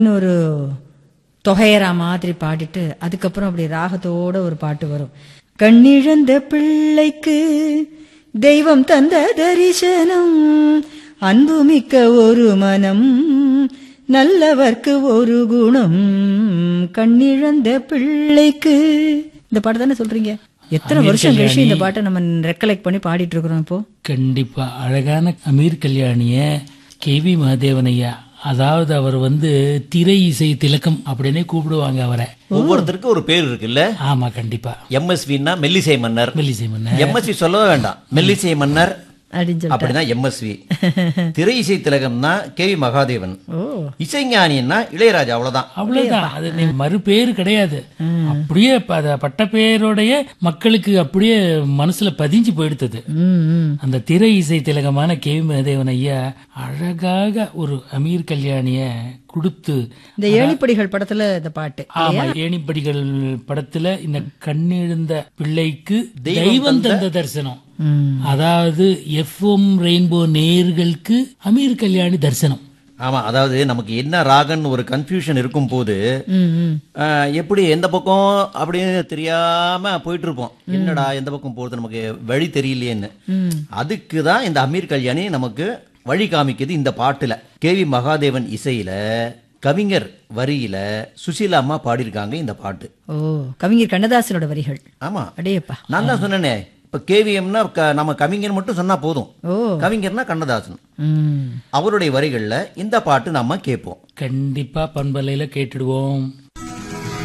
இன்னொரு தொகையரா மாதிரி பாடிட்டு அதுக்கப்புறம் அப்படி ராகத்தோட ஒரு பாட்டு வரும் கண்ணிழந்த பிள்ளைக்கு தெய்வம் தந்த தரிசனம் அன்புமிக்க ஒரு மனம் நல்லவர்க்கு ஒரு குணம் கண்ணிழந்த பிள்ளைக்கு இந்த பாட்டு தானே சொல்றீங்க எத்தனை வருஷம் கழிச்சு இந்த பாட்டை நம்ம ரெக்கலெக்ட் பண்ணி பாடிட்டு இருக்கிறோம் இப்போ கண்டிப்பா அழகான அமீர் கல்யாணிய கே வி மகாதேவனையா அதாவது அவர் வந்து திரை இசை திலக்கம் அப்படின்னே கூப்பிடுவாங்க அவரை ஒவ்வொருத்தருக்கும் ஒரு பேர் இருக்குல்ல ஆமா கண்டிப்பா எம்எஸ்வின்னா மெல்லிசை மன்னர் மெல்லிசை மன்னர் எம்எஸ்வி சொல்லவே வேண்டாம் மெல்லிசை மன்னர் அப்படின்னு சொல்லிட்டு அப்படிதான் எம்எஸ்வி திரை இசை திலகம்னா கே வி மகாதேவன் ஓ இசைஞானின்னா இளையராஜா அவ்வளவுதான் அவ்வளவுதான் அது நீ மறு பேரு கிடையாது அப்படியே ப- அத பட்ட பேரோடைய மக்களுக்கு அப்படியே மனசுல பதிஞ்சு போயிடுத்தது ம் ம் அந்த திரை இசை திலகமான கே வி மகாதேவன் ஐயா அழகாக ஒரு அமீர் கல்யாணிய கொடுத்து இந்த ஏணிப்படிகள் படத்துல இந்த பாட்டு ஆமா ஏணிப்படிகள் படத்துல இந்த கண்ணெழுந்த பிள்ளைக்கு தெய்வம் தந்த தரிசனம் ம். அதாவது எஃப்எம் ரெயின்போ நேர்களுக்கு அமீர் கல்யாணி தரிசனம் ஆமா அதாவது நமக்கு என்ன ராகன்னு ஒரு கன்ஃபியூஷன் இருக்கும் போது ம் ம் ஆஹ், எப்படி எந்த பக்கம் அப்படின்னு தெரியாம போயிட்டு இருப்போம் என்னடா எந்த பக்கம் போறது நமக்கு வழி தெரியலையேன்னு அதுக்கு தான் இந்த அமீர் கல்யாணி நமக்கு வழி காமிக்குது இந்த பாட்டுல கேவி மகாதேவன் இசையில கவிஞர் வரியில சுசீலா அம்மா பாடியிருக்காங்க இந்த பாட்டு ஓ கவிஞர் கண்ணதாசனோட வரிகள் ஆமா அடேப்பா நான் தான் சொன்னேனே இப்ப கேவிஎம்னா நம்ம கவிஞர் மட்டும் சொன்னா போதும் ஓ கவிஞர்னா கண்ணதாசன் ம் அவருடைய வரிகள்ல இந்த பாட்டு நம்ம கேட்போம் கண்டிப்பா பண்பலையில கேட்டுடுவோம்